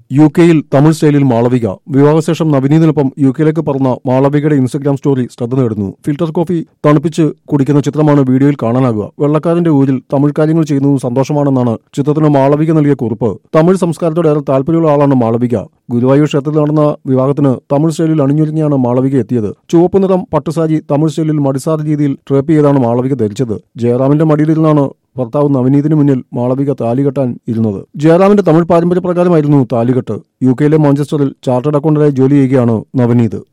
U കെയിൽ തമിഴ് സ്റ്റൈലിൽ മാളവിക വിവാഹശേഷം നവനീതിനൊപ്പം യു കെയിലേക്ക് പറന്ന മാളവികയുടെ ഇൻസ്റ്റഗ്രാം സ്റ്റോറി ശ്രദ്ധ നേടുന്നു ഫിൽറ്റർ കോഫി തണുപ്പിച്ച് കുടിക്കുന്ന ചിത്രമാണ് വീഡിയോയിൽ കാണാനാകുക വെള്ളക്കാരന്റെ ഊരിൽ തമിഴ് കാര്യങ്ങൾ ചെയ്യുന്നതും സന്തോഷമാണെന്നാണ് ചിത്രത്തിന് മാളവിക നൽകിയ കുറിപ്പ് തമിഴ് സംസ്കാരത്തോട് ഏറെ താല്പര്യമുള്ള ആളാണ് മാളവിക ഗുരുവായൂർ ക്ഷേത്രത്തിൽ നടന്ന വിവാഹത്തിന് തമിഴ് സ്റ്റൈലിൽ അണിഞ്ഞൊരുങ്ങിയാണ് മാളവിക എത്തിയത് ചുവപ്പ് നിറം പട്ടുസാരി തമിഴ് സ്റ്റൈലിൽ മടിസാർ രീതിയിൽ ട്രേപ്പ് ചെയ്താണ് മാളവിക ധരിച്ചത് ജയറാമിന്റെ മടിയിലിരുന്നാണ് ഭർത്താവ് നവനീതിന് മുന്നിൽ മാളവിക താലികെട്ടാൻ ഇരുന്നത് ജയറാമിന്റെ തമിഴ് പാരമ്പര്യ പ്രകാരമായിരുന്നു താലികെട്ട് യു കെയിലെ മാഞ്ചസ്റ്ററിൽ ചാർട്ടേഡ് അക്കൗണ്ടന്റായി ജോലി ചെയ്യുകയാണ് നവനീത്